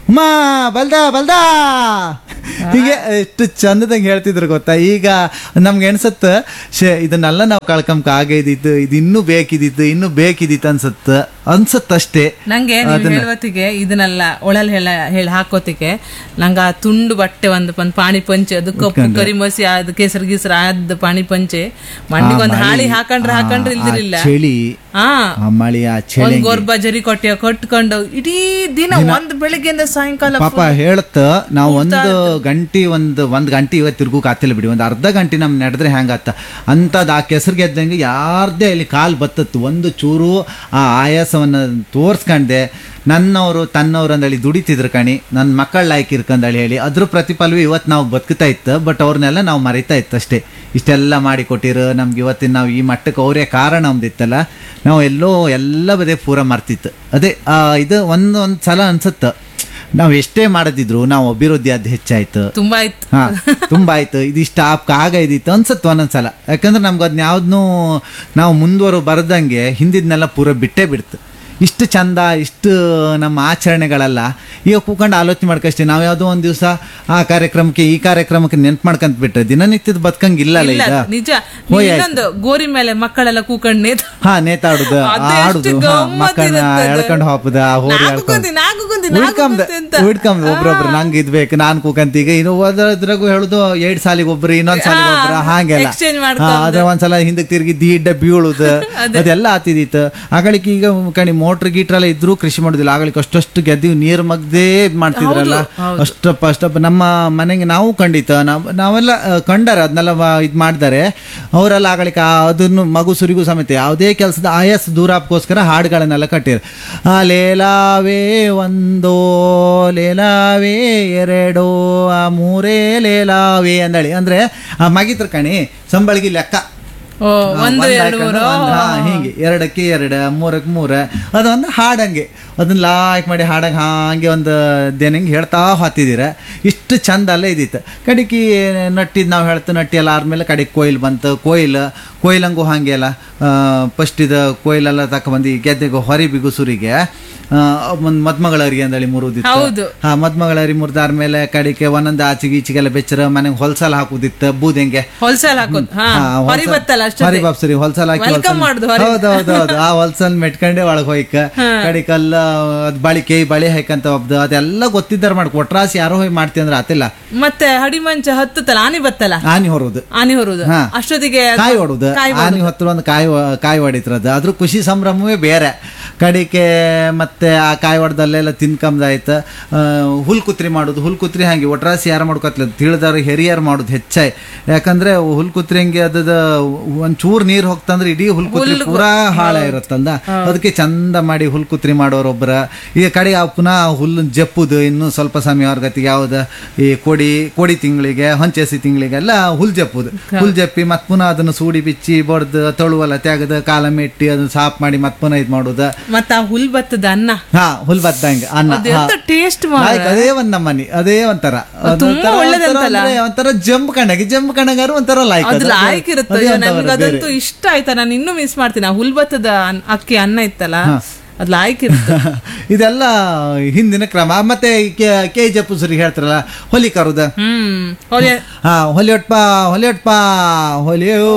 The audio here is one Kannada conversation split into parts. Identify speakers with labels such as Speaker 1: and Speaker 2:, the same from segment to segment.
Speaker 1: ಉಮಾ ಬಲ್ದ ಬಲ್ದ ಹೀಗೆ ಎಷ್ಟು ಚಂದದಂಗೆ ಹೇಳ್ತಿದ್ರು ಗೊತ್ತಾ ಈಗ ನಮ್ಗೆ ಅನ್ಸತ್ತ ಶೇ ಇದನ್ನೆಲ್ಲ ನಾವು ಕಳ್ಕೊಂಬ ಆಗೈದಿತ್ತು ಇದು ಇನ್ನೂ ಬೇಕಿದಿತ್ತು ಇನ್ನೂ ಬೇಕಿದಿತ್ತು ಅನ್ಸತ್ತ ಅನ್ಸತ್ತಷ್ಟೇ
Speaker 2: ನಂಗೆ ನೀವು ಹೇಳುವತ್ತಿಗೆ ಇದನ್ನೆಲ್ಲ ಒಳಲ್ ಹೇಳ ಹೇಳಿ ಹಾಕೋತಿಗೆ ನಂಗೆ ಆ ತುಂಡು ಬಟ್ಟೆ ಒಂದು ಒಂದು ಪಾಣಿ ಪಂಚೆ ಅದು ಕಪ್ಪು ಕರಿ ಮಸಿ ಅದು ಕೇಸರಿ ಗೀಸರ ಆದ ಪಾಣಿ ಪಂಚೆ ಮಂಡಿಗೆ ಒಂದು ಹಾಳಿ ಹಾಕೊಂಡ್ರೆ ಹಾಕೊಂಡ್ರೆ ಇಲ್ದಿರಿಲ್ಲ
Speaker 1: ಚಳಿ
Speaker 2: ಹಾ
Speaker 1: ಆ ಮಳಿ ಆ ಚಳಿ
Speaker 2: ಒಂದ್ ಗೋರ್ಬ ಜರಿ ಕೊಟ್ಟಿಯ ಕಟ್ಕೊಂಡು ಇಡೀ ದಿನ ಒಂದ್ ಬೆಳಿಗ್ಗೆಯಿಂದ ಸಾಯಂಕಾಲ
Speaker 1: ಪಾಪ ಹೇಳತ್ತ ನಾವು ಒಂದು ಗಂಟೆ ಒಂದು ಒಂದ್ ಗಂಟೆ ಇವತ್ತು ತಿರ್ಗೋಕ್ ಆತಿಲ್ಲ ಬಿಡಿ ಒಂದು ಅರ್ಧ ಗಂಟೆ ನಮ್ ನಡೆದ್ರೆ ಹೆಂಗಾತ ಅಂತದ್ ಆ ಕೆಸರಿಗೆ ಎದ್ದಂಗೆ ಯಾರ್ದೇ ಇಲ್ಲಿ ಕಾಲ್ ಬತ್ತತ್ತು ಒಂದು ಚೂರು ಆ ಆಯಾಸವನ್ನ ತೋರ್ಸ್ಕಂಡೆ ನನ್ನವರು ತನ್ನವ್ರು ಅಂದೇಳಿ ದುಡಿತಿದ್ರು ಕಣಿ ನನ್ನ ಮಕ್ಕಳ ಲಾಯ್ಕ್ ಇರ್ಕಂದೇಳಿ ಹೇಳಿ ಅದ್ರ ಪ್ರತಿಫಲವೇ ಇವತ್ತು ನಾವು ಬದುಕ್ತಾ ಇತ್ತು ಬಟ್ ಅವ್ರನ್ನೆಲ್ಲ ನಾವು ಮರಿತಾ ಇತ್ತು ಅಷ್ಟೇ ಇಷ್ಟೆಲ್ಲ ಮಾಡಿ ಕೊಟ್ಟಿರು ನಮ್ಗೆ ಇವತ್ತಿನ ನಾವು ಈ ಮಟ್ಟಕ್ಕೆ ಅವರೇ ಕಾರಣ ಒಂದಿತ್ತಲ್ಲ ನಾವು ಎಲ್ಲೋ ಎಲ್ಲ ಬದೇ ಪೂರ ಮರ್ತಿತ್ತು ಅದೇ ಆ, ಇದು ಒಂದು ಒಂದು ಸಲ ಅನ್ಸುತ್ತೆ ನಾವು ಎಷ್ಟೇ ಮಾಡದಿದ್ರು ನಾವು ಅಭಿವೃದ್ಧಿ ಅದು ಹೆಚ್ಚಾಯ್ತು
Speaker 2: ತುಂಬಾ ಆಯ್ತು
Speaker 1: ಹಾ ತುಂಬಾ ಆಯ್ತು ಇದಿಷ್ಟು ಆಪ್ ಆಗ ಇದಿತ್ತು ಅನ್ಸತ್ತು ಒಂದೊಂದ್ಸಲ ಯಾಕಂದ್ರೆ ನಮ್ಗೆ ಅದನ್ನ ಯಾವ್ದನ್ನೂ ನಾವು ಮುಂದುವರು ಬರ್ದಂಗೆ ಹಿಂದಿದ್ನೆಲ್ಲ ಪೂರ ಬಿಟ್ಟೇ ಬಿಡ್ತು ಇಷ್ಟು ಚಂದ ಇಷ್ಟು ನಮ್ಮ ಆಚರಣೆಗಳೆಲ್ಲ ಈಗ ಕೂತ್ಕೊಂಡು ಆಲೋಚನೆ ಮಾಡ್ಕಷ್ಟೇ ನಾವು ಯಾವುದೋ ಒಂದು ದಿವಸ ಆ ಕಾರ್ಯಕ್ರಮಕ್ಕೆ ಈ ಕಾರ್ಯಕ್ರಮಕ್ಕೆ ನೆನ್ಪು ಮಾಡ್ಕೊಂತ ಬಿಟ್ರೆ ದಿನನಿತ್ಯದ ಬದುಕಂಗಿಲ್ಲಲ್ಲ
Speaker 2: ಇಲ್ಲ
Speaker 1: ಈಗ
Speaker 2: ನಿಜ
Speaker 1: ಹೋಯ್ ಆಯ್ತು.
Speaker 2: ಇನ್ನೊಂದು ಗೋರಿ ಮೇಲೆ ಮಕ್ಕಳೆಲ್ಲ ಕೂಕಂಡ್ ನೇತ
Speaker 1: ಹಾ ನೇತಾಡುದು
Speaker 2: ಅದು ಎಷ್ಟು
Speaker 1: ಆಡುದು ಹಾ,
Speaker 2: ಗಮ್ಮತ್
Speaker 1: ಮಕ್ಕಳನ್ನ
Speaker 2: ಇರುತ್ತೆ ಅದು.
Speaker 1: ಎಳ್ಕೊಂಡು ಹಾಪುದ ಹೋರಿ
Speaker 2: ನಾಲ್ಕು
Speaker 1: ಎಳ್ಕೊಂಡು
Speaker 2: ಕುಂತಿ, ನಾಲ್ಕು ಕುಂತಿ, ನಾಲ್ಕು
Speaker 1: ಉಳ್ಕಂಬ
Speaker 2: ಕುಂತಿ ಅಂತ.
Speaker 1: ಉಳ್ಕಂಬ ಒಬ್ರೊಬ್ರು ನಂಗೆ ಇದ್ ಬೇಕು ನಾನ್ ಕೂಕಂತ ಈಗ ಇನ್ನು ಅದ್ರಾಗೂ ಹೇಳುದು ಎರಡ್ ಸಾಲಿಗೆ ಒಬ್ರು ಇನ್ನೊಂದ್ ಸಾಲಿಗೆ ಒಬ್ರು
Speaker 2: ಹಾ,
Speaker 1: ಹಾಗೆಲ್ಲ
Speaker 2: exchange
Speaker 1: ಹಾ,
Speaker 2: ಮಾಡ್ಕೊಂಡು.
Speaker 1: ಅದ್ರ ಒಂದ್ಸಲ ಹಿಂದಕ್ಕೆ ತಿರುಗಿ ದೀಡ್ಡ ಬೀಳುದು ಅದೆಲ್ಲ ಆತಿದಿತ್ತು ಆಗಳಿಕೆ ಈಗ ಕಣಿ ಮೋಟ್ರ್ ಗೀಟ್ರ್ ಎಲ್ಲ ಇದ್ರು ಕೃಷಿ ಮಾಡುದಿಲ್ಲ ಆಗಳಿಕೆ ಅಷ್ಟಷ್ಟು ಗೆದ್ದಿ ನೀರ್ ಮಗ್ದೇ ಇದ್ ಮಾಡ್ತಿದ್ರಲ್ಲ ಅಷ್ಟಪ್ಪ ಅಷ್ಟಪ್ಪ ನಮ್ಮ ಮನೆಗೆ ನಾವು ಖಂಡಿತ ನಾವ್ ನಾವೆಲ್ಲ ಆ, ಕಂಡಾರ ಅದನ್ನೆಲ್ಲ ಇದ್ ಮಾಡ್ತಾರೆ ಅವರೆಲ್ಲ ಆಗಳಿಕೆ ಆ ಅದನ್ನು ಮಗು ಸುರಿಗೂ ಸಮೇತ ಯಾವುದೇ ಕೆಲಸದ ಆಯಾಸ ದೂರಾಪಕ್ಕೋಸ್ಕರ ಹಾಡುಗಳನ್ನೆಲ್ಲ ಕಟ್ಟಿರು ಆ ಲೇಲಾವೇ ಒಂದೋ ಲೇಲಾವೇ ಎರಡೋ ಆ ಮೂರೇ ಲೇಲಾವೇ ಅಂದಳಿ ಅಂದ್ರೆ ಆ ಮಗಿತ್ರ ಕಣಿ ಸಂಬಳಿಗೆ ಲೆಕ್ಕ
Speaker 2: ಓ ಒಂದು
Speaker 1: ಒಂದ್
Speaker 2: ಎರಡು
Speaker 1: ಹಾಕೊಂಡು
Speaker 2: ಮೂರು
Speaker 1: ಒಂದ್ ಹಾ, ಹಿಂಗೆ ಎರಡಕ್ಕೆ ಎರಡು ಮೂರಕ್ಕೆ ಮೂರ ಅದೊಂದು ಹಾಡಂಗೆ ಅದನ್ನ ಲಾಯ್ಕ್ ಮಾಡಿ ಹಾಡಂಗೆ ಹಾಗೆ ಒಂದು ದೇನಂಗೆ ಹೇಳ್ತಾ ಹತ್ತಿದ್ದೀರ ಇಷ್ಟು ಚಂದ ಅಲ್ಲೇ ಇದ್ದಿತ್ತು ಕಡಿಕಿ ನಟ್ಟಿದ್ ನಾವು ಹೇಳ್ತು ನಟ್ಟಿ ಎಲ್ಲ ಆದ್ಮೇಲೆ ಕಡೆಗೆ ಕೊಯ್ಲು ಬಂತು ಕೊಯ್ಲು ಕೊಯ್ಲಂಗೂ ಹಾಗೆ ಅಲ್ಲ ಫಸ್ಟ್ ಇದು ಕೊಯ್ಲೆಲ್ಲ ತಕೊಂಬಂದು ಗೆದ್ದೆಗೆ ಹೊರಿ ಬಿಗುಸುರಿಗೆ ಒಂದು ಮದ್ಮಗಳರಿಗೆ ಅಂದಳಿ ಮುರುದಿತ್ತು
Speaker 2: ಹೌದು.
Speaker 1: ಹಾ ಮದ್ಮಗಳರಿ ಮುರಿದಾದ್ಮೇಲೆ ಕಡಿಕೆ ಒಂದೊಂದು ಆಚೆಗೆ ಈಚೆಗೆಲ್ಲ ಬೆಚ್ಚರ ಮನೆಗೆ ಹೊಲ್ಸಲ್ ಹಾಕುದಿತ್ತು ಬೂದೆಂಗೆ
Speaker 2: ಹೊಲ್ಸಲ್ ಹಾಕೋದು ಹಾ
Speaker 1: ಹಾ,
Speaker 2: ಹೊರಿ
Speaker 1: ಹೊಲ್ಸ-
Speaker 2: ಬತ್ತಲ್ಲ
Speaker 1: ಹೊರಿ
Speaker 2: ಅಷ್ಟೇ
Speaker 1: ಬಾಪ್ಸರಿ ಹೊಲ್ಸಲ್ ಹಾಕಿ
Speaker 2: Welcome
Speaker 1: ಹೊಲ್ಸಲ್-
Speaker 2: ಮಾಡುದು ಹೊರಿ.
Speaker 1: ಹೌದು ಹೌದು ಹೌದು ಆ ಹೊಲ್ಸಲ್ ಮೆಟ್ಕೊಂಡೆ ಒಳಗ್ ಹೋಯ್ಕ ಕಡಿಕಲ್ಲ ಅದ್ ಬಳಿಕೆ ಬಳಿ ಹಾಕಂತ ಒಬ್ದು ಅದೆಲ್ಲ ಗೊತ್ತಿದ್ದಾರ ಮಾಡಿ ಕೊಟ್ರಾಸಿ ಯಾರೋ ಹೋಗಿ ಮಾಡ್ತಿ ಅಂದ್ರೆ ಆತಿಲ್ಲ
Speaker 2: ಮತ್ತೆ ಹಡಿಮಂಚ ಹತ್ತುತ್ತಲ್ಲ ಆನಿ ಬತ್ತಲ್ಲ
Speaker 1: ಆನಿ ಹೊರೋದು
Speaker 2: ಆನಿ ಹೊರುದು
Speaker 1: ಹಾ.
Speaker 2: ಅಷ್ಟೊತ್ತಿಗೆ ಅದು
Speaker 1: ಕಾಯಿ ಹೊಡುದು
Speaker 2: ಕಾಯಿ
Speaker 1: ಆನಿ ಹೊತ್ರ ಒಂದು ಕಾಯಿ ಹೊ- ಕಾಯಿ ಹೊಡಿತ್ರದು ಅದ್ರ ಖುಷಿ ಸಂಭ್ರಮವೇ ಬೇರೆ ಕಡಿಕೆ ಮತ್ತೆ ಆ ಕಾಯಿ ಹೊಡೆದಲ್ಲೆಲ್ಲ ತಿನ್ಕಂದಾಯ್ತು ಹುಲ್ಕುತ್ರಿ ಮಾಡೋದು ಹುಲ್ಕುತ್ರಿ ಹಂಗೆ ಒಟ್ರಾಸಿ ಯಾರು ಮಾಡ್ಕೊತ್ಲ ತಿಳಿದವ್ರು ಹಿರಿಯರು ಮಾಡೋದು ಹೆಚ್ಚಾಯ್ ಯಾಕಂದ್ರೆ ಹುಲ್ಕುತ್ರಿ ಹಂಗೆ ಅದ ಒಂದ್ ಚೂರ್ ನೀರ್ ಹೋಗ್ತಂದ್ರೆ ಇಡೀ ಹುಲ್ಕುತ್ರಿ ಪೂರಾ ಹಾಳ ಇರುತ್ತಂದ ಅದಕ್ಕೆ ಚಂದ ಮಾಡಿ ಹುಲ್ಕುತ್ರಿ ಮಾಡೋರೊಬ್ಬರ ಈಗ ಕಡೆ ಆ ಪುನಃ ಹುಲ್ಲು ಜಪ್ಪುದು ಇನ್ನು ಸ್ವಲ್ಪ ಸಮಯ ಗತಿಗೆ ಯಾವ್ದು ಈ ಕೊಡಿ ಕೊಡಿ ತಿಂಗಳಿಗೆ ಹೊಂಚೆಸಿ ತಿಂಗಳಿಗೆಲ್ಲ ಹುಲ್ ಜಪ್ಪುದು ಹುಲ್ ಜಪ್ಪಿ ಮತ್ ಪುನಃ ಅದನ್ನು ಸೂಡಿ ಬಿಚ್ಚಿ ಬಡ್ದು ತೊಳುವಲ್ಲ ತೆಗೆದು ಕಾಲ ಮೆಟ್ಟಿ ಅದನ್ನ ಸಾಫ್ ಮಾಡಿ ಮತ್ ಪುನಃ ಇದ್ ಮಾಡುದು
Speaker 2: ಮತ್ತ ಆ ಹುಲ್ ಬತ್ತದ ಅನ್ನ
Speaker 1: ಹಾ ಹುಲ್ ಬದ್ದಂಗೆ ಅನ್ನ
Speaker 2: ಅದು
Speaker 1: ಹಾ.
Speaker 2: ಎಂತ ಟೇಸ್ಟ್
Speaker 1: ಆಯ್ತು, ಅದೇ ಒಂದ್ ನಮ್ಮನಿ ಅದೇ ಒಂಥರ
Speaker 2: ಅದು ತುಂಬಾ
Speaker 1: ಒಂಥರ-
Speaker 2: ಒಳ್ಳೆದಂತಲ್ಲ?
Speaker 1: ಒಂಥರ ಅಂದ್ರೆ ಒಂಥರ ಜಂಪ್ ಕಣ್ಣಗೆ ಜಂಪ್ ಕಣ್ಣಗಾರು ಒಂಥರ ಲೈಕ್
Speaker 2: ಅದು ಲಾಯ್ಕ್ ಇರುತ್ತೆ ಅಯ್ಯೋ, ನನ್ಗೆ ಅದಂತೂ ಇಷ್ಟ ಆಯ್ತಾ ನಾನು ಇನ್ನೂ ಮಿಸ್ ಮಾಡ್ತೀನಿ ಆ ಹುಲ್ ಬತ್ತದ ಅನ್- ಅಕ್ಕಿ ಅನ್ನ ಇತ್ತಲ್ಲ ಅದು ಲಾಯ್ಕ್ ಇರುತ್ತೆ
Speaker 1: ಇದೆಲ್ಲ ಹಿಂದಿನ ಕ್ರಮ ಮತ್ತೆ ಕೆ ಜಿ ಪುಸರಿ ಹೇಳ್ತಾರಲ್ಲ ಹೊಲಿ ಕರುದ
Speaker 2: ಹ್ಮ್ ಹೊಲೆ
Speaker 1: ಹಾ ಹೊಲಿಯೊಟ್ಪ ಹೊಲಿಯೊಟ್ಪ ಹೊಲಿಯೋ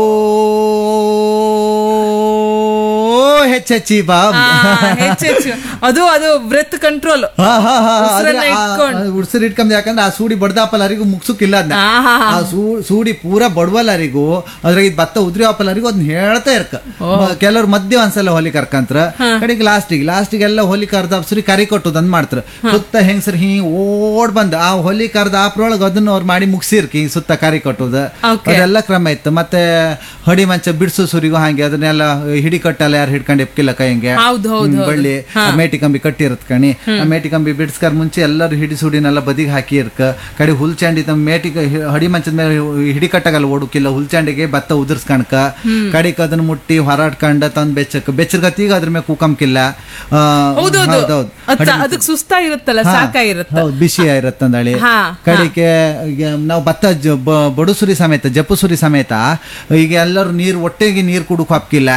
Speaker 1: ಹೆಚ್ಚೆಚ್ಚಿ ಬಾ
Speaker 2: ಆ, ಹೆಚ್ಚು ಹೆಚ್ಚು ಅದು ಅದು ಬ್ರೆತ್ ಕಂಟ್ರೋಲ್
Speaker 1: ಹಾ, ಹಾ, ಹಾ,
Speaker 2: ಉಸ್ರನ್ನ
Speaker 1: ಅದ್ರ ಆ-
Speaker 2: ಇಟ್ಕೊಂಡು.
Speaker 1: ಆ ಉಸ್ರು ಇಟ್ಕೊಂಡ್ ಯಾಕಂದ್ರೆ ಆ ಸೂಡಿ ಬಡ್ದಾಪಲ್ಲರಿಗೂ ಮುಗ್ಸುಕ್ಕಿಲ್ಲ ಅದನ್ನ
Speaker 2: ಆಹಾ.
Speaker 1: ಆ ಸೂ- ಸೂಡಿ ಪೂರ ಬಡವಲ್ಲರಿಗೂ ಅದ್ರಾಗ ಇದ್ ಭತ್ತ ಉದ್ರಿ ಆಪಲ್ಲರಿಗೂ ಅದನ್ನ ಹೇಳ್ತಾ ಇರ್ಕ ಕೆಲವ್ರು ಮಧ್ಯ ಒಂದ್ಸಲ ಹೊಲಿ ಕರ್ಕಂತ್ರ ಕಡೆಗೆ ಲಾಸ್ಟಿಗೆ ಲಾಸ್ಟಿಗೆ ಎಲ್ಲ ಹೊಲಿ ಕರ್ದ ಸರಿ ಕರಿ ಕೊಟ್ಟುದ್ ಅಂದ್ ಮಾಡ್ತಾರ ಸುತ್ತ ಹೆಂಗಸರ್ ಹಿಂಗ್ ಓಡ್ ಬಂದ್ ಆ ಹೊಲಿ ಕರ್ದ ಆಪ್ರೊಳಗ ಅದನ್ನ ಅವ್ರು ಮಾಡಿ ಮುಗ್ಸಿರ್ಕಿ ಸುತ್ತ ಕರಿ ಕಟ್ಟುದು
Speaker 2: Okay.
Speaker 1: ಅದೆಲ್ಲ ಕ್ರಮ ಇತ್ತು ಮತ್ತೆ ಹಡಿ ಮಂಚ ಬಿಡ್ಸು ಸುರಿಗೂ ಹಾಗೆ ಅದನ್ನೆಲ್ಲ ಹಿಡಿ ಕಟ್ಟಲ್ಲ ಯಾರು ಹಿಡ್ಕೊಂಡು ಎಪ್ಕಿಲ್ಲ ಕೈಗೆ
Speaker 2: ಹೌದು, ಹೌದು,
Speaker 1: ಹ್ಮ್,
Speaker 2: ಹೌದು.
Speaker 1: ಬಳ್ಳಿ ಆ ಮೇಟಿ ಕಂಬಿ ಕಟ್ಟಿರತ್ ಕಣಿ ಆ ಮೇಟಿ ಕಂಬಿ ಬಿಡ್ಸ್ಕರ್ ಮುಂಚೆ ಎಲ್ಲರೂ ಹಿಡಿ ಸುಡಿನೆಲ್ಲ ಬದಿಗೆ ಹಾಕಿ ಇರ್ಕ ಕಡೆ ಹುಲ್ ಚಾಂಡಿ ತಮ್ಮ ಮೇಟಿ ಕ- ಹಿ- ಹಡಿ ಮಂಚದ ಮೇಲೆ ಹಿಡಿ ಕಟ್ಟಾಗಲ್ಲ ಓಡುಕಿಲ್ಲ ಹುಲ್ ಚಾಂಡಿಗೆ ಭತ್ತ ಉದುರ್ಸ್ಕಣ್ಕ ಕಡಿಕ್ ಅದನ್ನ ಮುಟ್ಟಿ ಹೊರಾಡ್ಕಂಡ ತಂದ್ ಬೆಚ್ಚಕ್ ಬೆಚ್ಚರ್ಗತ್ತೀಗ ಅದ್ರ ಮೇಲೆ ಕೂಕಂಕಿಲ್ಲ ಆ,
Speaker 2: ಹೌದೌದು
Speaker 1: ಹೌದೌದು.
Speaker 2: ಅದ್ ಅದಕ್ಕೆ ಸುಸ್ತಾಗಿರುತ್ತಲ್ಲ
Speaker 1: ಹಾ,
Speaker 2: ಸಾಕಾಗಿರುತ್ತೆ
Speaker 1: ಹೌದು ಬಿಸಿ ಇರತ್ತಂದಳಿ
Speaker 2: ಹಾ,
Speaker 1: ಕಡಿಕೆ ಈಗ ನಾವು ಭತ್ತ ಜ- ಬ- ಬಡುಸುರಿ ಸಮೇತ ಜಪ್ಪುಸುರಿ ಸಮೇತ ಈಗ ಎಲ್ಲರೂ ನೀರು ಒಟ್ಟೆಗೆ ನೀರು ಕುಡುಕ್ ಹಾಕಿಲ್ಲ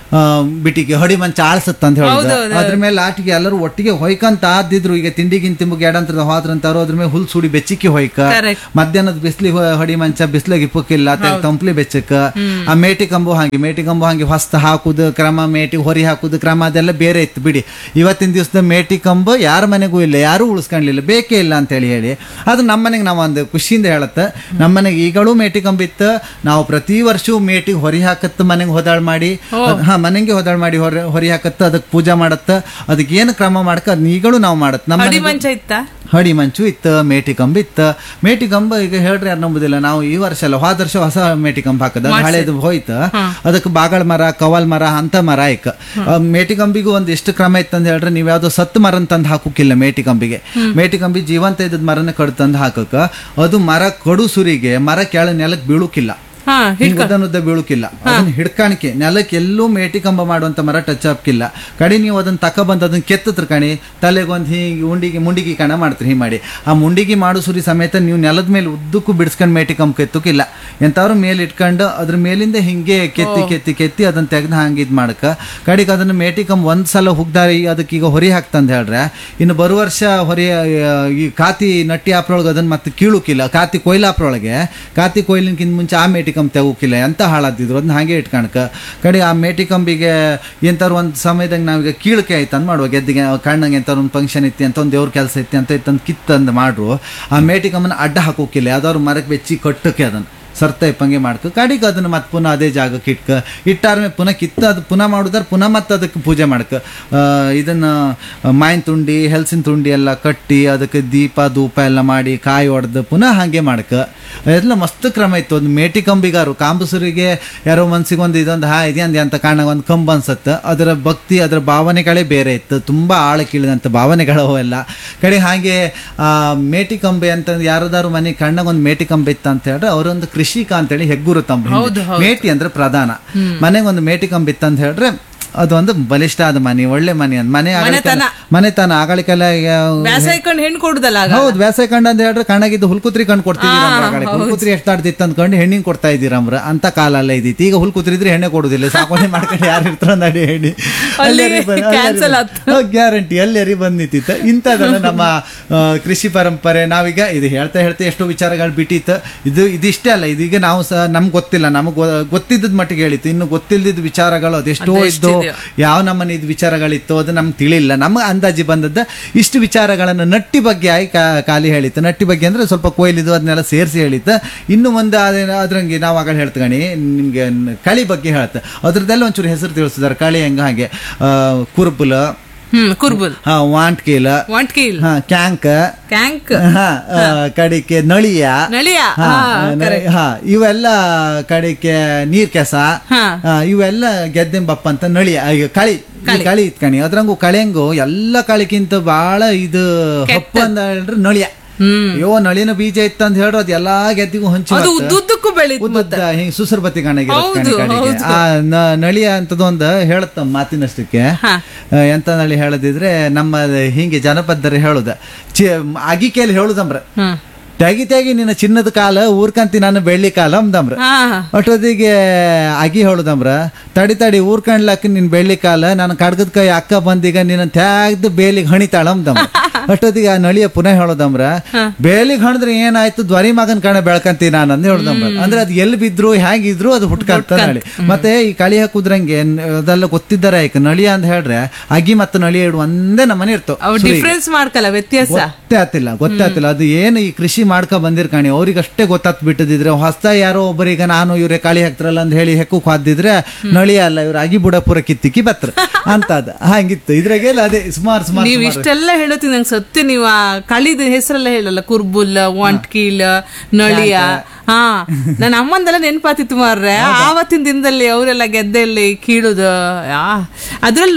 Speaker 1: ಆ, ಬಿಟಿಗೆ ಹೊಡಿ ಮಂಚ ಆಳ್ಸತ್ ಅಂತ ಹೇಳುದು ಅದ್ರ ಮೇಲೆ ಲಾಟಿಗೆ ಎಲ್ಲರೂ ಒಟ್ಟಿಗೆ ಹೊಯ್ಕಂತ ಆದಿದ್ರು ಈಗ ತಿಂಡಿಗಿನ್ ತಿಂಬುಗೆ ಎಡಂತರದ ಹೋದ್ರಂತಾರು ಅದ್ರ ಮೇಲೆ ಹುಲ್ ಸುಡಿ ಬೆಚ್ಚಿಕ್ಕಿ ಹೊಯ್ಕ
Speaker 2: Correct.
Speaker 1: ಮಧ್ಯಾಹ್ನದ ಬಿಸ್ಲಿ ಹೊಡಿ ಮಂಚ ಬಿಸ್ಲಿಗೆ ಇಪ್ಪಕ್ಕಿಲ್ಲ ತಂಪ್ಲಿ ಬೆಚ್ಚಕ್ಕ ಆ ಮೇಟಿ ಕಂಬು ಹಾಗೆ ಮೇಟಿ ಕಂಬು ಹಾಗೆ ಹೊಸ್ತ ಹಾಕುದು ಕ್ರಮ ಮೇಟಿ ಹೊರಿ ಹಾಕುದು ಕ್ರಮ ಅದೆಲ್ಲ ಬೇರೆ ಇತ್ತು ಬಿಡಿ ಇವತ್ತಿನ ದಿವಸದ ಮೇಟಿ ಕಂಬು ಯಾರ ಮನೆಗೂ ಇಲ್ಲ ಯಾರು ಉಳಿಸ್ಕೊಂಡ್ಲಿಲ್ಲ ಬೇಕೇ ಇಲ್ಲ ಅಂತ ಹೇಳಿ ಹೇಳಿ ಅದು ನಮ್ಮ ಮನೆಗೆ ನಾವು ಒಂದು ಖುಷಿಯಿಂದ ಹೇಳತ್ತೆ ನಮ್ಮ ಮನೆಗೆ ಈಗಳೂ ಮೇಟಿ ಕಂಬ ಇತ್ತು ನಾವು ಪ್ರತಿ ವರ್ಷವೂ ಮೇಟಿಗೆ ಹೊರಿ ಹಾಕತ್ತ ಮನೆಗೆ ಹೊದಾಳ್ ಮಾಡಿ ಅದ್- ಹಾ ಮನೆಗೆ ಹೊದಾಳ್ ಮಾಡಿ ಹೊರ ಹೊರಿ ಹಾಕತ್ತ ಅದಕ್ಕೆ ಪೂಜಾ ಮಾಡತ್ತ ಅದಕ್ಕೆ ಏನು ಕ್ರಮ ಮಾಡಕ್ಕ ಅದನ್ನ ಈಗಳೂ ನಾವು ಮಾಡತ್ ನಮ್ಮ
Speaker 2: ಅಡಿ
Speaker 1: ಮನೆಗೂ-
Speaker 2: ಮಂಚ ಇತ್ತ
Speaker 1: ಹಡಿ ಮಂಚು ಇತ್ತು ಮೇಟಿ ಕಂಬ ಇತ್ತು ಮೇಟಿ ಕಂಬ ಈಗ ಹೇಳ್ರಿ ಯಾರು ನಂಬುದಿಲ್ಲ ನಾವು ಈ ವರ್ಷ ಅಲ್ಲ ಹೋದ ವರ್ಷ ಹೊಸ ಮೇಟಿ ಕಂಬ ಹಾಕದ ಅದು ಹಳೇದು ಹೋಯ್ತು ಅದಕ್ಕೆ ಬಾಗಳ ಮರ ಕವಲ್ ಮರ ಅಂತ ಮರ ಇಕ್ಕ ಆ ಮೇಟಿ ಕಂಬಿಗೂ ಒಂದ್ ಎಷ್ಟು ಕ್ರಮ ಇತ್ತು ಅಂತ ಹೇಳ್ರಿ ನೀವ್ ಯಾವ್ದೋ ಸತ್ತು ಮರ ತಂದು ಹಾಕೋಕಿಲ್ಲ ಮೇಟಿ ಕಂಬಿಗೆ ಮೇಟಿ ಕಂಬಿ ಜೀವಂತ ಇದ್ದದ ಮರನ ಕಡ್ ತಂದು ಹಾಕಕ್ಕ ಅದು ಮರ ಕಡು ಸುರಿಗೆ ಮರ ಕೆಳ ನೆಲಕ್ಕೆ ಬೀಳುಕಿಲ್ಲ
Speaker 2: ಹಾ
Speaker 1: ಹಿಂಗ್ ಉದ್ದ ಉದ್ದ ಬೀಳುಕಿಲ್ಲ ಅದನ್ನ ಹಿಡ್ಕಾಣಿಕೆ ನೆಲಕ್ಕೆ ಎಲ್ಲೂ ಮೇಟಿ ಕಂಬ ಮಾಡುವಂತ ಮರ ಟಚ್ ಹಾಕಿಲ್ಲ ಕಡೆ ನೀವು ಅದನ್ನ ತಕ ಬಂದು ಅದನ್ನ ಕೆತ್ತತ್ರ ಕಣಿ ತಲೆಗೆ ಒಂದು ಹಿಂಗೆ ಉಂಡಿಗೆ ಮುಂಡಿಗೆ ಕಣ ಮಾಡ್ತೀರಿ ಹಿಂಗೆ ಮಾಡಿ ಆ ಮುಂಡಿಗೆ ಮಾಡು ಸುರಿ ಸಮೇತ ನೀವು ನೆಲದ ಮೇಲೆ ಉದ್ದಕ್ಕೂ ಬಿಡಿಸ್ಕೊಂಡು ಮೇಟಿ ಕಂಬ ಕೆತ್ತಕ್ಕಿಲ್ಲ ಎಂಥವ್ರು ಮೇಲೆ ಇಟ್ಕೊಂಡು ಅದ್ರ ಮೇಲಿಂದ ಹಿಂಗೆ ಕೆತ್ತಿ ಕೆತ್ತಿ ಕೆತ್ತಿ ಅದನ್ನ ತೆಗ್ದು ಹಂಗೆ ಇದು ಮಾಡಕ ಕಡೆಗೆ ಅದನ್ನ ಮೇಟಿ ಕಂಬ ಒಂದ್ ಸಲ ಹುಗ್ದಾರಿ ಅದಕ್ಕೆ ಈಗ ಹೊರಿ ಹಾಕ್ತಂದು ಹೇಳ್ರೆ ಇನ್ನು ಬರುವ ವರ್ಷ ಹೊರಿ ಆ, ಈ ಕಾತಿ ನಟ್ಟಿ ಆಪ್ರೊಳಗೆ ಅದನ್ನ ಮತ್ತೆ ಕೀಳುಕಿಲ್ಲ ಕಾತಿ ಕೊಯ್ಲಾಪ್ರೊಳಗೆ ಕಾತಿ ಕೊಯ್ಲಿನ್ಕಿಂತ ಮುಂಚೆ ಆ ಮೇಟಿ ಕಂಬ ತೆಗೋಕಿಲ್ಲ ಎಂತ ಹಾಳಾದಿದ್ರು ಅದನ್ನ ಹಾಗೆ ಇಟ್ಕಣಕ ಕಡೆ ಆ ಮೇಟಿ ಕಂಬಿಗೆ ಎಂತಾರು ಒಂದು ಸಮಯದಾಗ ನಾವೀಗ ಕೀಳಕೆ ಆಯ್ತು ಅಂದ್ ಮಾಡುವ ಗೆದ್ದಿಗೆ ಕಣ್ಣಂಗೆ ಎಂತಾರು ಒಂದು ಫಂಕ್ಷನ್ ಇತ್ತು ಅಂತ ಒಂದು ದೇವ್ರ ಕೆಲಸ ಇತ್ತು ಅಂತ ಇತ್ತಂದು ಕಿತ್ತಂದು ಮಾಡ್ರು ಆ ಮೇಟಿ ಕಂಬನ ಅಡ್ಡ ಹಾಕೋಕಿಲ್ಲ ಯಾವ್ದಾದ್ರು ಮರಕ್ಕೆ ಬೆಚ್ಚಿ ಕಟ್ಟಕ್ಕೆ ಅದನ್ನ ಸರ್ತ ಇಪ್ಪಂಗೆ ಮಾಡ್ಕ ಕಡಿಗೆ ಅದನ್ನ ಮತ್ತೆ ಪುನಃ ಅದೇ ಜಾಗಕ್ಕೆ ಇಟ್ಕ ಇಟ್ಟಾರ್ಮೇಲೆ ಪುನಃ ಕಿತ್ತ ಅದು ಪುನಃ ಮಾಡುದಾರ ಪುನಃ ಮತ್ತೆ ಅದಕ್ಕೆ ಪೂಜೆ ಮಾಡ್ಕ ಆ, ಇದನ್ನ ಮಾಯಿನ ತುಂಡಿ ಹೆಲ್ಸಿನ ತುಂಡಿ ಎಲ್ಲ ಕಟ್ಟಿ ಅದಕ್ಕೆ ದೀಪ ಧೂಪ ಎಲ್ಲ ಮಾಡಿ ಕಾಯಿ ಹೊಡೆದು ಪುನಃ ಹಾಗೆ ಮಾಡ್ಕ ಎಲ್ಲ ಮಸ್ತ್ ಕ್ರಮ ಇತ್ತು ಒಂದು ಮೇಟಿ ಕಂಬಿಗಾರು ಕಾಂಬಸೂರಿಗೆ ಯಾರೋ ಮನ್ಸಿಗೆ ಒಂದು ಇದೊಂದು ಹಾ ಇದೆಯಂದು ಅಂತ ಕಾರಣ ಒಂದು ಕಂಬ ಅನ್ಸತ್ತೆ ಅದರ ಭಕ್ತಿ ಅದರ ಭಾವನೆಗಳೇ ಬೇರೆ ಇತ್ತು ತುಂಬ ಆಳಕ್ಕಿಳಿದಂಥ ಭಾವನೆಗಳು ಎಲ್ಲ ಕಡೆ ಹಾಗೆ ಆ ಮೇಟಿ ಕಂಬೆ ಅಂತ ಯಾರದಾರು ಮನೆ ಕಣ್ಣಾಗ ಒಂದು ಮೇಟಿ ಕಂಬೆ ಇತ್ತು ಅಂತ ಹೇಳಿದ್ರೆ ಅವರೊಂದು ಕೃಷಿಕ ಅಂತೇಳಿ ಹೆಗ್ಗುರು ತಮ್ಮ
Speaker 2: ಹೌದು, ಹೌದು.
Speaker 1: ಮೇಟಿ ಅಂದ್ರೆ ಪ್ರಧಾನ ಮನೆಗೆ ಒಂದು ಮೇಟಿ ಕಂಬ ಇತ್ತು ಅಂತ ಹೇಳಿದ್ರೆ ಅದೊಂದು ಬಲಿಷ್ಠ ಆದ ಮನೆ ಒಳ್ಳೆ ಮನೆ ಅಂತ ಮನೆ ಆಗಳಿಕೆಲ್ಲ- ಮನೆತನ ಆಗಳಿಕೆಲ್ಲ
Speaker 2: ಬ್ಯಾಸ ಇಟ್ಕೊಂಡು ಹೆಣ್ಣು ಕೊಡುದಲ್ಲ ಆಗ
Speaker 1: ಹೌದು ವ್ಯಾಸ ಕಂಡ ಅಂತ ಹೇಳಿದ್ರೆ ಕಣ್ಣಾಗಿದ್ದು ಹುಲ್ಕುತ್ರಿ ಕಣ್ ಕೊಡ್ತಿದ್ದೀರ ಹುಲ್ಕುತ್ರಿ ಎಷ್ಟಾಡ್ತಿತ್ತು ಅಂದ್ಕೊಂಡು ಹೆಣ್ಣಿಗೆ ಕೊಡ್ತಾ ಇದ್ದೀರಮ್ರ ಅಂತ ಕಾಲ ಅಲ್ಲ ಇದ್ದಿತ್ತು ಈಗ ಹುಲ್ಕುತ್ರಿ ಇದ್ರೆ ಹೆಣ್ಣೆ ಕೊಡುದಿಲ್ಲ ಸಾಕೋಣೆ ಮಾಡ್ಕೊಂಡು ಯಾರು ಇರ್ತಾರ ನಡಿ ಹೇಳಿ
Speaker 2: ಅಲ್ಲಿ cancel ಆತು.
Speaker 1: ಗ್ಯಾರಂಟಿ ಎಲ್ಲರಿ ಬಂದ್ ನಿಂತಿತ್ತು ಇಂಥದ್ದನ್ನ ನಮ್ಮ ಆ, ಕೃಷಿ ಪರಂಪರೆ ನಾವೀಗ ಇದು ಹೇಳ್ತಾ ಹೇಳ್ತಾ ಎಷ್ಟೋ ವಿಚಾರಗಳು ಬಿಟ್ಟಿತ್ತು ಇದು ಇದಿಷ್ಟೇ ಅಲ್ಲ ಇದೀಗ ನಾವು ಸಹ ನಮ್ಗೆ ಗೊತ್ತಿಲ್ಲ ನಮಗೆ ಗೊತ್ತಿದ್ದದ ಮಟ್ಟಿಗೆ ಹೇಳಿತ್ತು ಇನ್ನು ಗೊತ್ತಿಲ್ಲದ ವಿಚಾರಗಳು ಅದೆಷ್ಟೋ ಇದ್ದು ಯಾವ ನಮ್ಮನೆ ಇದು ವಿಚಾರಗಳಿತ್ತು ಅದು ನಮ್ಗೆ ತಿಳಿಲ್ಲ ನಮ್ಮ ಅಂದಾಜಿ ಬಂದದ್ದು ಇಷ್ಟು ವಿಚಾರಗಳನ್ನು ನಟ್ಟಿ ಬಗ್ಗೆ ಆಗಿ ಕಾ- ಖಾಲಿ ಹೇಳಿತ್ತು ನಟ್ಟಿ ಬಗ್ಗೆ ಅಂದ್ರೆ ಸ್ವಲ್ಪ ಕೊಯ್ಲಿದು ಅದನ್ನೆಲ್ಲ ಸೇರಿಸಿ ಹೇಳಿತ್ತು ಇನ್ನು ಮುಂದೆ ಅದೇನ- ಅದ್ರಂಗೆ ನಾವು ಆಗ ಹೇಳ್ತಗಣಿ ನಿಮ್ಗೆ ನ್- ಕಳಿ ಬಗ್ಗೆ ಹೇಳ್ತ ಅದ್ರದ್ದೆಲ್ಲ ಒಂಚೂರು ಹೆಸರು ತಿಳಿಸಿದಾರೆ ಕಳಿ ಹೆಂಗ ಹಾಗೆ ಆ, ಕುರುಬುಲ
Speaker 2: ಹ್ಮ್ ಕುರ್ಬುಲ್
Speaker 1: ಹಾ ವಾಂಟ್ಕೀಲ
Speaker 2: ವಾಂಟ್ ಕೀಲ್
Speaker 1: ಹಾ ಕ್ಯಾಂಕ್
Speaker 2: ಕ್ಯಾಂಕ್
Speaker 1: ಹಾ ಆ, ಕಡಿಕೆ ನಳಿಯ
Speaker 2: ನಳಿಯ
Speaker 1: ಹಾ,
Speaker 2: ಹಾ,
Speaker 1: ನ- ಹಾ ಇವೆಲ್ಲ ಕಡೆಗೆ ನೀರ್ ಕೆಸ
Speaker 2: ಹಾ.
Speaker 1: ಆ, ಇವೆಲ್ಲ ಗೆದ್ದೆಂಬಪ್ಪ ಅಂತ ನಳಿ ಆ, ಈಗ ಕಳಿ ಈ ಕಳಿ ಇತ್ಕಣಿ ಅದ್ರಂಗು ಕಳೆಂಗು ಎಲ್ಲ ಕಳಿಗಿಂತ ಬಹಳ ಇದು ಹಪ್ಪು ಅಂತ ಹೇಳಿದ್ರೆ ನಳಿಯ
Speaker 2: ಹ್ಮ್
Speaker 1: ಅಯ್ಯೋ ನಳಿನ ಬೀಜ ಇತ್ತು ಅಂತ ಹೇಳ್ರು ಅದು ಎಲ್ಲಾ ಗೆದ್ದಿಗೂ ಹಂಚಿ
Speaker 2: ಅದು
Speaker 1: ಮತ್ತೆ
Speaker 2: ಉದ್ದುದ್ದಕ್ಕೂ ಬೆಳೀತು
Speaker 1: ಉದ್ದುದ್ದ ಹಿಂಗ್ ಸುಸರ್ಬತ್ತಿ ಕಣಗೆ
Speaker 2: ಹೌದು, ಹೌದು.
Speaker 1: ಆ ನ- ನಳಿಯ ಅಂತದೊಂದು ಹೇಳುತ್ತ ಮಾತಿನಷ್ಟಕ್ಕೆ
Speaker 2: ಹಾ.
Speaker 1: ಆ, ಎಂತ ನಳಿ ಹೇಳದಿದ್ರೆ ನಮ್ಮ ಹಿಂಗೆ ಜನಪದರು ಹೇಳುದ ಚಿ ಅಗಿಕೆಯಲ್ಲಿ ಹೇಳುದಂಬ್ರ
Speaker 2: ಹ್ಮ್
Speaker 1: ತೆಗಿ ತೆಗಿ ನಿನ್ನ ಚಿನ್ನದ ಕಾಲ ಊರ್ಕಂತಿ ನಾನು ಬೆಳ್ಳಿ ಕಾಲ ಅಂದಮ್ರ
Speaker 2: ಹಾ
Speaker 1: ಅಷ್ಟೊತ್ತಿಗೆ ಅಗಿ ಹೇಳುದಮ್ರ ತಡಿ ತಡಿ ಊರ್ಕಂಡ್ಲಕ್ಕ ನಿನ್ ಬೆಳ್ಳಿ ಕಾಲ ನಾನು ಕಡ್ಗದ ಕೈ ಅಕ್ಕ ಬಂದೀಗ ನಿನ್ನ ತ್ಯಾಗ್ದು ಬೇಲಿಗೆ ಹಣಿತಾಳ ಅಂದಮ್ರ ಅಷ್ಟೊತ್ತಿಗೆ ಆ ನಳಿಯ ಪುನಃ ಹೇಳೋದಮ್ರ ಬೇಲಿಗೆ ಹಣದ್ರೆ ಏನಾಯ್ತು ಧ್ವರಿ ಮಗನ್ ಕಣ ಬೆಳ್ಕಂತಿ ನಾನು ಅಂದ್ ಹೇಳ್ದಮ್ರ ಅಂದ್ರೆ ಅದು ಎಲ್ಲಿ ಬಿದ್ರು ಹೇಗಿದ್ರು ಅದು ಹುಟ್ಕಂತ ನಳಿ ಮತ್ತೆ ಈ ಕಳಿ ಹಾಕುದ್ರಂಗೆ ನ್- ಅದೆಲ್ಲ ಗೊತ್ತಿದ್ದಾರೆ ಆಯ್ತು ನಳಿಯ ಅಂತ ಹೇಳ್ರೆ ಅಗಿ ಮತ್ತು ನಳಿಯ ಇಡು ಒಂದೇ ನಮ್ಮನೆ ಇರ್ತವೆ
Speaker 2: ಅವ್ ಡಿಫ್ರೆನ್ಸ್ ಮಾಡ್ಕಲ್ಲ ವ್ಯತ್ಯಾಸ
Speaker 1: ಗೊತ್ತೇ ಆತಿಲ್ಲ ಗೊತ್ತೇ ಆತಿಲ್ಲ ಅದು ಏನು ಈ ಕೃಷಿ ಮಾಡ್ಕೊ ಬಂದಿರ್ಕಾಣಿ ಅವ್ರಿಗಷ್ಟೇ ಗೊತ್ತಾತ್ ಬಿಟ್ಟದಿದ್ರೆ ಹೊಸ ಯಾರೋ ಒಬ್ಬರಿಗೆ ನಾನು ಇವ್ರೆ ಕಾಳಿ ಹಾಕ್ತಾರಲ್ಲ ಅಂತ ಹೇಳಿ ಹೆಕ್ಕಕ್ ಹಾದಿದ್ರೆ ನಳಿ ಅಲ್ಲ ಇವ್ರ ಅಗಿ ಬುಡ ಪೂರ ಕಿತ್ತಿಕ್ಕಿ ಬತ್ರ ಅಂತದ ಹಂಗಿತ್ತು ಇದ್ರಾಗೆಲ್ಲ ಅದೇ ಸುಮಾರು ಸುಮಾರು
Speaker 2: ನೀವ್ ಇಷ್ಟೆಲ್ಲ ಹೇಳುತ್ತೀನಿ ನಂಗೆ ಸತ್ಯ ನೀವು ಆ ಕಳಿದ ಹೆಸರೆಲ್ಲ ಹೇಳಲ್ಲ ಕುರ್ಬುಲ್ ವಾಂಟ್ಕೀಲ್ ನಳಿಯ ಹಾ ನನ್ನ ಅಮ್ಮಂದೆಲ್ಲ ನೆನಪಾತಿತ್ತು ಮಾರ್ರೆ ಆವತ್ತಿನ ದಿನದಲ್ಲಿ ಅವರೆಲ್ಲ ಗೆದ್ದೆಲ್ಲಿ ಕೀಳುದು ಆ, ಅದ್ರಲ್ಲೂ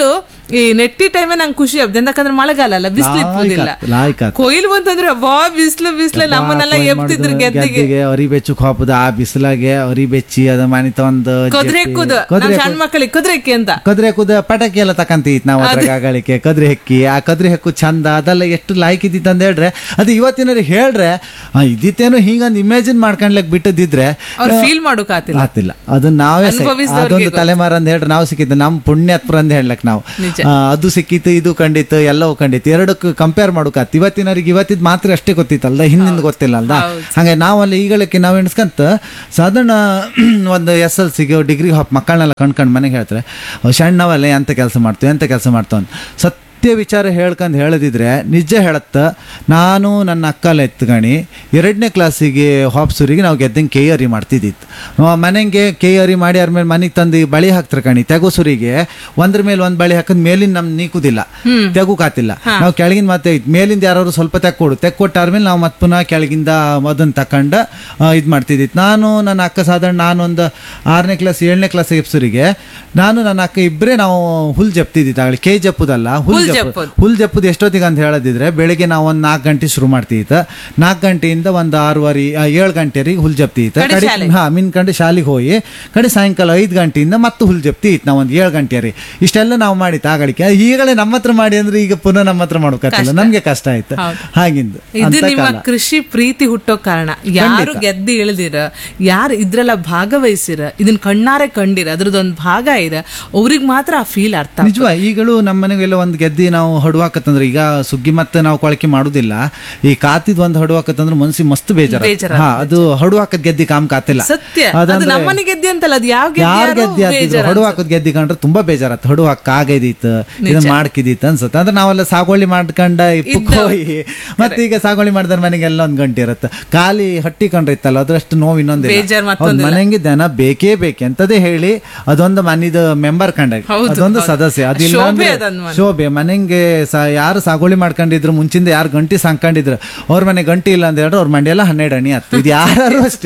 Speaker 2: ಈ ನೆಟ್ಟಿ ಟೈಮೇ ನಂಗೆ ಖುಷಿ ಆಗ್ತದೆ ಯಾಕಂದ್ರೆ ಮಳೆಗಾಲ ಅಲ್ಲ ಬಿಸಿಲು ಇಪ್ಪುದಿಲ್ಲ
Speaker 1: ಲಾಯ್ಕ
Speaker 2: ಕೊಯ್ಲು ಬಂತಂದ್ರೆ ವಾ ಬಿಸಿಲು ಬಿಸಿಲು ನಮ್ಮನ್ನೆಲ್ಲ ಎಪ್ತಿದ್ರು ಗೆದ್ದಿಗೆ
Speaker 1: ಗೆದ್ದಿಗೆ ಅರಿ ಬೆಚ್ಚಕ್ ಹಾಪುದ ಆ ಬಿಸಿಲಾಗೆ ಅರಿ ಬೆಚ್ಚಿ ಅದ ಮನಿತ ಒಂದು
Speaker 2: ಕುದುರೆ ಕುದು ನಮ್ ಸಣ್ಣ ಮಕ್ಕಳಿಗೆ ಕುದುರೆ ಅಂತ
Speaker 1: ಕದ್ರೆ ಕುದ ಪಟಾಕಿ ಎಲ್ಲ ತಕಂತೀತ್ ನಾವು ಅದ್ರಾಗ ಆಗಳಿಕೆ ಕದ್ರಿ ಹೆಕ್ಕಿ ಆ ಕದ್ರಿ ಹೆಕ್ಕು ಚಂದ ಅದೆಲ್ಲ ಎಷ್ಟು ಲಾಯ್ಕ್ ಇದ್ದಿತ್ತು ಅಂತ ಹೇಳ್ರೆ ಅದು ಇವತ್ತಿನವ್ರಿಗೆ ಹೇಳ್ರೆ ಆ, ಇದ್ದಿತ್ತೇನೋ ಹಿಂಗೊಂದು ಇಮ್ಯಾಜಿನ್ ಮಾಡ್ಕೊಂಡ್ಲಕ್ ಬಿಟ್ಟದಿದ್ರೆ
Speaker 2: ಅವ್ರು ಫೀಲ್ ಮಾಡೋಕಾತಿಲ್ಲ
Speaker 1: ಆತಿಲ್ಲ ಅದನ್ನ ನಾವೇ ಸೈ-
Speaker 2: ಅನುಭವಿಸಿದವ್ರಿಗೆ
Speaker 1: ಅದೊಂದು ತಲೆಮಾರ ಅಂತ ಹೇಳ್ರೆ ನಾವು ಸಿಕ್ಕಿದ್ದು ನಮ್ಮ ಪುಣ್ಯತ್ಪರ ಅಂತ ಹೇಳಕ್ ನಾವು
Speaker 2: ನಿಜ.
Speaker 1: ಆ, ಅದು ಸಿಕ್ಕಿತ್ತು ಇದು ಕಂಡಿತ್ತು ಎಲ್ಲವೂ ಕಂಡಿತ್ತು ಎರಡಕ್ಕೂ ಕಂಪೇರ್ ಮಾಡೋಕಾತ್ ಇವತ್ತಿನವ್ರಿಗೆ ಇವತ್ತಿದ್ ಮಾತ್ರ ಅಷ್ಟೇ ಗೊತ್ತಿತ್ತಲ್ದ ಹಿಂದಿಂದ ಗೊತ್ತಿಲ್ಲ ಅಲ್ದ ಹಂಗೆ ನಾವಲ್ಲಿ ಈಗಳಕ್ಕೆ ನಾವು ಎಣಿಸ್ಕಂತ ಸಾಧಾರಣ ಒಂದು ಎಸ್ ಎಲ್ ಸಿಗೆ ಡಿಗ್ರಿ ಹಾಪ್ ಮಕ್ಕಳನ್ನೆಲ್ಲ ಕಂಡ್ಕೊಂಡು ಮನೆಗೆ ಹೇಳ್ತಾರೆ ಅವ್ ಸಣ್ಣವಲ್ಲ ಎಂತ ಕೆಲಸ ಮಾಡ್ತೀವಿ ಎಂತ ಕೆಲಸ ಮಾಡ್ತಾವ ಅಂತ ಸತ್ಯ ವಿಚಾರ ಹೇಳ್ಕೊಂಡು ಹೇಳದಿದ್ರೆ ನಿಜ ಹೇಳತ್ತ ನಾನು ನನ್ನ ಅಕ್ಕಲ್ಲ ಎತ್ಗಣಿ ಎರಡನೇ ಕ್ಲಾಸಿಗೆ ಹಾಪ್ಸೂರಿಗೆ ನಾವು ಗೆದ್ದಂಗೆ ಕೆ ಅರಿ ಮಾಡ್ತಿದ್ದಿತ್ತು ಮನೆಗೆ ಕೆ ಅರಿ ಮಾಡಿ ಅವ್ರ ಮೇಲೆ ಮನೆಗೆ ತಂದು ಬಳಿ ಹಾಕ್ತಾರೆ ಕಣಿ ತೆಗೋಸುರಿಗೆ ಒಂದ್ರ ಮೇಲೆ ಒಂದು ಬಳಿ ಹಾಕಿದ್ ಮೇಲಿನ ನಮ್ ನೀಕುದಿಲ್ಲ ತೆಗುಕಾತಿಲ್ಲ ನಾವು ಕೆಳಗಿನ ಮತ್ತೆ ಇದ್ ಮೇಲಿಂದ ಯಾರು ಸ್ವಲ್ಪ ತೆಕ್ಕೊಡು ತೆಕ್ಕೊಟ್ಟಾದ್ಮೇಲೆ ನಾವು ಮತ್ತೆ ಪುನಃ ಕೆಳಗಿಂದ ಅದನ್ನ ತಕೊಂಡ ಇದು ಮಾಡ್ತಿದ್ದಿತ್ತು ನಾನು ನನ್ನ ಅಕ್ಕ ಸಾಧಾರಣ ನಾನು ಒಂದು ಆರನೇ ಕ್ಲಾಸ್ ಏಳನೇ ಕ್ಲಾಸ್ ಎಪ್ಸೂರಿಗೆ ನಾನು ನನ್ನ ಅಕ್ಕ ಇಬ್ಬರೇ ನಾವು ಹುಲ್ ಜಪ್ತಿದ್ದಿತ್ತು ಆಗಲಿ ಕೈ ಜಪ್ಪುದಲ್ಲ ಹುಲ್
Speaker 2: ಹುಲ್
Speaker 1: ಜಪ್ಪು
Speaker 2: ಜಪ್ಪುದು.
Speaker 1: ಹುಲ್ ಜಪ್ಪುದು ಎಷ್ಟೊತ್ತಿಗೆ ಅಂತ ಹೇಳದಿದ್ರೆ ಬೆಳಿಗ್ಗೆ ನಾವು ಒಂದು ನಾಲ್ಕು ಗಂಟೆ ಶುರು ಮಾಡ್ತಿತ್ತು ನಾಲ್ಕು ಗಂಟೆಯಿಂದ ಒಂದು ಆರೂವರೆ ಆ, ಏಳು ಗಂಟೆವರೆಗೆ ಹುಲ್ ಜಪ್ತಿತ್ತು
Speaker 2: ಕಡೆ
Speaker 1: ಕಡೆ
Speaker 2: ಶಾಲೆ.
Speaker 1: ಹಾ ಮಿನ್ಕಂಡು ಶಾಲೆಗೆ ಹೋಗಿ ಕಡೆ ಸಾಯಂಕಾಲ ಐದು ಗಂಟೆಯಿಂದ ಮತ್ತೆ ಹುಲ್ ಜಪ್ತಿ ಇತ್ತು ನಾವು ಒಂದು ಏಳು ಗಂಟೆ ರೀ ಇಷ್ಟೆಲ್ಲ ನಾವು ಮಾಡಿತ್ತು ಆಗಳಿಕೆ ಈಗಲೇ ನಮ್ಮ ಹತ್ರ ಮಾಡಿ ಅಂದ್ರೆ ಈಗ ಪುನಃ ನಮ್ಮ ಹತ್ರ ಮಾಡೋಕತ್ತಿಲ್ಲ ನಮ್ಗೆ ಕಷ್ಟ ಆಯ್ತು
Speaker 2: ಹೌದು.
Speaker 1: ಹಾಗಿಂದು
Speaker 2: ಇದು
Speaker 1: ಅಂತ
Speaker 2: ನಿಮ್ಮ
Speaker 1: ಕಾಲ.
Speaker 2: ಕೃಷಿ ಪ್ರೀತಿ ಹುಟ್ಟೋ ಕಾರಣ ಯಾರು ಗೆದ್ದು ಇಳಿದಿರ ಯಾರು ಇದ್ರೆಲ್ಲ ಭಾಗವಹಿಸಿರ ಇದನ್ನ ಕಣ್ಣಾರೆ ಕಂಡಿರ ಅದ್ರದ್ದೊಂದು ಭಾಗ ಇರ ಅವ್ರಿಗೆ ಮಾತ್ರ ಆ ಫೀಲ್ ಅರ್ಥ ಆಗ್ತದೆ.
Speaker 1: ನಿಜವಾ ಈಗಲೂ ನಮ್ಮ ಮನೆಗೆಲ್ಲ ಒಂದು ಗೆದ್ದಿ ನಾವು ಹಡುವಾಕತ್ತಂದ್ರೆ ಈಗ ಸುಗ್ಗಿ ಮತ್ತೆ ನಾವು ಕೊಳಕೆ ಮಾಡುದಿಲ್ಲ ಈ ಕಾತಿದ್ ಒಂದು ಹಡುವಾಕತ್ತಂದ್ರೆ ಮನ್ಸಿ ಮಸ್ತ್ ಬೇಜಾರ
Speaker 2: ಬೇಜಾರ್
Speaker 1: ಹಾ ಅದು ಹಡುವಾಕದ್ ಗೆದ್ದಿ ಕಾಮ್ ಕಾತಿಲ್ಲ
Speaker 2: ಸತ್ಯ ಅದು
Speaker 1: ಅದಂದ್ರೆ
Speaker 2: ನಮ್ಮನೆ ಗೆದ್ದೆ ಅಂತಲ್ಲ ಅದು ಯಾವ
Speaker 1: ಯಾರ್
Speaker 2: ಗೆದ್ದೆ
Speaker 1: ಗೆದ್ದಿ ಆತಿದ್ರು
Speaker 2: ಬೇಜಾರ
Speaker 1: ಹಡು ಹಾಕೋದ್ ಗೆದ್ದಿ ಕಂಡ್ರೆ ತುಂಬಾ ಬೇಜಾರತ್ ಹಡು ಹಾಕ ಆಗೈದಿತ್ತು ಇದನ್ನ ಮಾಡ್ಕಿದಿತ್ತು ಅನ್ಸುತ್ತೆ ಅಂದ್ರೆ ನಾವೆಲ್ಲ ಸಾಗುವಳಿ ಮಾಡ್ಕೊಂಡ ಇಪ್ಪಕ್ ಹೋಗಿ ಮತ್ತೆ ಈಗ ಸಾಗುವಳಿ ಮಾಡಿದ್ರೆ ಮನೆಗೆಲ್ಲ ಒಂದ್ ಗಂಟೆ ಇರುತ್ತೆ ಖಾಲಿ ಹಟ್ಟಿ ಕಂಡ್ರೆ ಇತ್ತಲ್ಲ ಅದ್ರಷ್ಟು ನೋವು ಇನ್ನೊಂದಿಲ್ಲ
Speaker 2: ಬೇಜಾರ್
Speaker 1: ಹೌದ್, ಮನೆಗೆ ದನ ಬೇಕೇ ಬೇಕೆ ಅಂತದೇ ಹೇಳಿ ಅದೊಂದು ಮನಿದ ಮೆಂಬರ್ ಕಂಡಾಗ
Speaker 2: ಹೌದು,
Speaker 1: ಅದೊಂದು
Speaker 2: ಹೌದು.
Speaker 1: ಸದಸ್ಯ ಅದಿಲ್ಲ
Speaker 2: ಶೋಭೆ
Speaker 1: ಅಂದ್ರೆ
Speaker 2: ಅದನ್ ಮನೆ.
Speaker 1: ಶೋಭೆ ಮನೆಗೆ ಸ- ಯಾರು ಸಾಗುವಳಿ ಮಾಡ್ಕೊಂಡಿದ್ರು ಮುಂಚಿಂದ ಯಾರು ಗಂಟಿ ಸಾಕೊಂಡಿದ್ರು ಅವ್ರ ಮನೆ ಗಂಟಿ ಇಲ್ಲ ಅಂತ ಹೇಳಿದ್ರೆ ಅವ್ರ ಮಂಡಿಯೆಲ್ಲ ಹನ್ನೆರಡು ಅಣಿ ಹತ್ತು ಇದು ಯಾರು ಅಷ್ಟೇ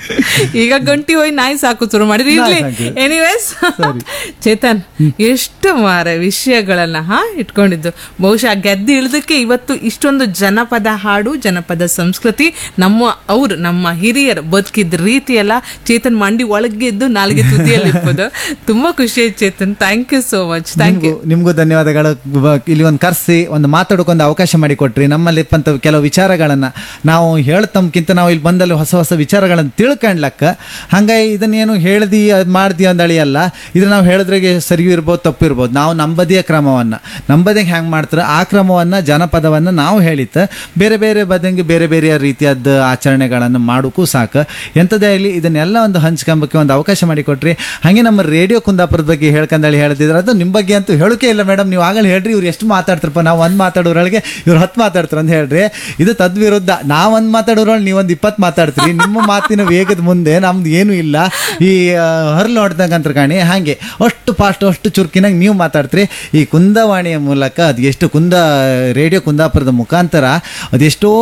Speaker 2: ಈಗ ಗಂಟಿ ಹೋಗಿ ನಾಯಿ ಸಾಕು ಶುರು ಮಾಡಿದ್ರಿ ಇರ್ಲಿ
Speaker 1: ನಾಯಿ ಸಾಕು.
Speaker 2: ಎನಿವೇಸ್ ಚೇತನ್ ಎಷ್ಟು ಮಾರ ವಿಷಯಗಳನ್ನ ಹಾ ಇಟ್ಕೊಂಡಿದ್ದು ಬಹುಶಃ ಗೆದ್ದು ಇಳಿದಕ್ಕೆ ಇವತ್ತು ಇಷ್ಟೊಂದು ಜನಪದ ಹಾಡು ಜನಪದ ಸಂಸ್ಕೃತಿ ನಮ್ಮ ಅವ್ರು ನಮ್ಮ ಹಿರಿಯರು ಬದುಕಿದ ರೀತಿ ಎಲ್ಲ ಚೇತನ್ ಮಂಡಿ ಒಳಗೆ ಇದ್ದು ನಾಲ್ಗೆ ತುದಿಯಲ್ಲಿ ಇರ್ಬೋದು ತುಂಬಾ ಖುಷಿ ಆಯ್ತು Chetan thank you so much thank you
Speaker 1: ನಿಮ್ಗೂ ನಿಮ್ಗೂ ಧನ್ಯವಾದಗಳು ಬ- ಇಲ್ಲಿ ಒಂದು ಕರೆಸಿ ಒಂದು ಮಾತಾಡೋಕೊಂದು ಅವಕಾಶ ಮಾಡಿ ಕೊಟ್ರಿ ನಮ್ಮಲ್ಲಿ ಇಪ್ಪಂತ ಕೆಲವು ವಿಚಾರಗಳನ್ನ ನಾವು ಹೇಳ್ತಮ್ಕಿಂತ ನಾವು ಇಲ್ಲಿ ಬಂದಲ್ಲಿ ಹೊಸ ಹೊಸ ವಿಚಾರಗಳನ್ನು ತಿಳ್ಕೊಂಡ್ಲಕ್ಕ ಹಂಗಾಗಿ ಇದನ್ನೇನು ಹೇಳ್ದಿ ಅದ್ ಮಾಡ್ದಿ ಅಂದಳಿ ಅಲ್ಲ ಇದು ನಾವು ಹೇಳಿದ್ರಿಗೆ ಸರಿಯೂ ಇರ್ಬೋದು ತಪ್ಪು ಇರ್ಬೋದು ನಾವು ನಂಬದಿಯ ಕ್ರಮವನ್ನ ನಂಬದಿಗೆ ಹೆಂಗ್ ಮಾಡ್ತಾರೆ ಆ ಕ್ರಮವನ್ನ ಜನಪದವನ್ನ ನಾವು ಹೇಳಿತ್ತ ಬೇರೆ ಬೇರೆ ಬದಂಗೆ ಬೇರೆ ಬೇರೆ ರೀತಿಯಾದ ಆಚರಣೆಗಳನ್ನು ಮಾಡೋಕ್ಕೂ ಸಾಕು ಎಂಥದೇ ಆಗಲಿ ಇದನ್ನೆಲ್ಲ ಒಂದು ಹಂಚ್ಕೊಂಬಕ್ಕೆ ಒಂದು ಅವಕಾಶ ಮಾಡಿಕೊಟ್ರಿ ಹಾಗೆ ನಮ್ಮ ರೇಡಿಯೋ ಕುಂದಾಪುರದ ಬಗ್ಗೆ ಹೇಳ್ಕಂದಳಿ ಹೇಳ್ತಿದ್ರೆ ಅದು ನಿಮ್ಮ ಬಗ್ಗೆ ಅಂತೂ ಹೇಳೋಕೆ ಇಲ್ಲ ಮೇಡಮ್ ನೀವು ಆಗಲೇ ಹೇಳ್ರಿ ಇವ್ರು ಎಷ್ಟು ಮಾತಾಡ್ತಾರಪ್ಪ ನಾವು ಒಂದು ಮಾತಾಡೋರೊಳಗೆ ಇವ್ರು ಹತ್ತು ಮಾತಾಡ್ತಾರೆ ಅಂತ ಹೇಳ್ರಿ ಇದು ತದ್ವಿರುದ್ಧ ನಾವು ಒಂದು ಮಾತಾಡೋರೊಳಗೆ ನೀವು ಒಂದು ಇಪ್ಪತ್ತು ಮಾತಾಡ್ತೀರಿ ನಿಮ್ಮ ಮಾತಿನ ವೇಗದ ಮುಂದೆ ನಮ್ದು ಏನೂ ಇಲ್ಲ ಈ ಹರ್ಲು ನೋಡ್ದಂಗಂತ ಕಾಣಿ ಹಾಗೆ ಅಷ್ಟು ಫಾಸ್ಟ್ ಅಷ್ಟು ಚುರುಕಿನಾಗ ನೀವು ಮಾತಾಡ್ತೀರಿ ಈ ಕುಂದವಾಣಿಯ ಮೂಲಕ ಅದು ಎಷ್ಟು ಕುಂದ ರೇಡಿಯೋ ಕುಂದಾಪುರದ ಮುಖಾಂತರ ಅದೆಷ್ಟೋ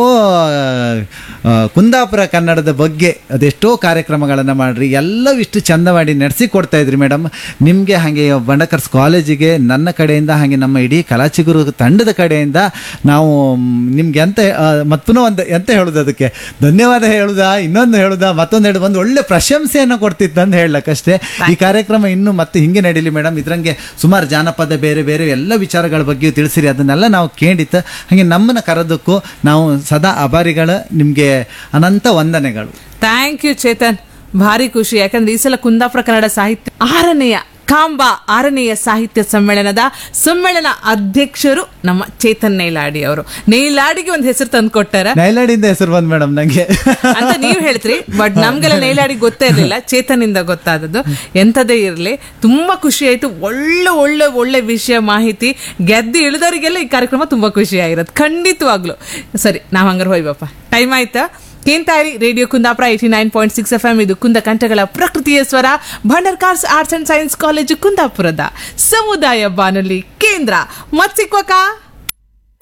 Speaker 1: ಆ, ಕುಂದಾಪುರ ಕನ್ನಡದ ಬಗ್ಗೆ ಅದೆಷ್ಟೋ ಕಾರ್ಯಕ್ರಮಗಳನ್ನು ಮಾಡ್ರಿ ಎಲ್ಲವೂ ಇಷ್ಟು ಚಂದ ಮಾಡಿ ನಡೆಸಿ ಕೊಡ್ತಾ ಇದ್ರಿ ಮೇಡಮ್ ನಿಮಗೆ ಹಾಗೆ ಬಂಡಕರ್ಸ್ ಕಾಲೇಜಿಗೆ ನನ್ನ ಕಡೆಯಿಂದ ಹಾಗೆ ನಮ್ಮ ಇಡೀ ಕಲಾಚಿಗುರು ತಂಡದ ಕಡೆಯಿಂದ ನಾವು ನಿಮ್ಗೆ ಎಂತ ಮತ್ತೆ ಪುನಃ ಒಂದು ಎಂತ ಹೇಳುದು ಅದಕ್ಕೆ ಧನ್ಯವಾದ ಹೇಳುದಾ ಇನ್ನೊಂದು ಹೇಳುದಾ ಮತ್ತೊಂದು ಹೇಳುದು ಒಂದು ಒಳ್ಳೆ ಪ್ರಶಂಸೆಯನ್ನು ಕೊಡ್ತಿತ್ತು ಅಂತ ಹೇಳಕ್ಕಷ್ಟೇ ಈ ಕಾರ್ಯಕ್ರಮ ಇನ್ನು ಮತ್ತೆ ಹಿಂಗೆ ನಡೀಲಿ ಮೇಡಮ್ ಇದ್ರಂಗೆ ಸುಮಾರು ಜಾನಪದ ಬೇರೆ ಬೇರೆ ಎಲ್ಲ ವಿಚಾರಗಳ ಬಗ್ಗೆಯೂ ತಿಳಿಸಿರಿ ಅದನ್ನೆಲ್ಲ ನಾವು ಕೇಳಿತ್ತು ಹಾಗೆ ನಮ್ಮನ್ನ ಕರೆದಕ್ಕೂ ನಾವು ಸದಾ ಅಭಾರಿಗಳ ನಿಮಗೆ ಅನಂತ ವಂದನೆಗಳು
Speaker 2: ಥ್ಯಾಂಕ್ ಯು ಚೇತನ್ ಭಾರಿ ಖುಷಿ ಯಾಕಂದ್ರೆ ಈ ಸಲ ಕುಂದಾಪುರ ಕನ್ನಡ ಸಾಹಿತ್ಯ ಆರನೆಯ ಕಾಂಬಾ ಆರನೆಯ ಸಾಹಿತ್ಯ ಸಮ್ಮೇಳನದ ಸಮ್ಮೇಳನ ಅಧ್ಯಕ್ಷರು ನಮ್ಮ ಚೇತನ್ ನೈಲಾಡಿ ಅವರು ನೈಲಾಡಿಗೆ ಒಂದು ಹೆಸರು ತಂದು ಕೊಟ್ಟಾರ
Speaker 1: ನೈಲಾಡಿಂದ ಹೆಸರು ಬಂದ್ ಮೇಡಮ್ ನಂಗೆ
Speaker 2: ಅಂತ ನೀವ್ ಹೇಳ್ತೀರಿ ಬಟ್ ನಮ್ಗೆಲ್ಲ ನೈಲಾಡಿ ಗೊತ್ತೇ ಇರಲಿಲ್ಲ ಚೇತನಿಂದ ಗೊತ್ತಾದದ್ದು ಎಂಥದೇ ಇರಲಿ ತುಂಬಾ ಖುಷಿ ಆಯ್ತು ಒಳ್ಳೆ ಒಳ್ಳೆ ಒಳ್ಳೆ ವಿಷಯ ಮಾಹಿತಿ ಗೆದ್ದು ಇಳಿದವರಿಗೆಲ್ಲ ಈ ಕಾರ್ಯಕ್ರಮ ತುಂಬಾ ಖುಷಿ ಆಗಿರೋದು ಖಂಡಿತವಾಗ್ಲು ಸರಿ ನಾವ್ ಹಂಗಾರೆ ಹೋಯ್ಬಪ್ಪ ಟೈಮ್ ಆಯ್ತಾ ಕೇಂತಾರಿ radio Kundapura eighty nine point six F M ಇದು ಕುಂದ ಕಂಠಗಳ ಪ್ರಕೃತಿಯ ಸ್ವರ Bhandarkars arts and science college ಕುಂದಾಪುರದ ಸಮುದಾಯ ಬಾನುಲಿ ಕೇಂದ್ರ ಮತ್ ಸಿಕ್ವಕಾ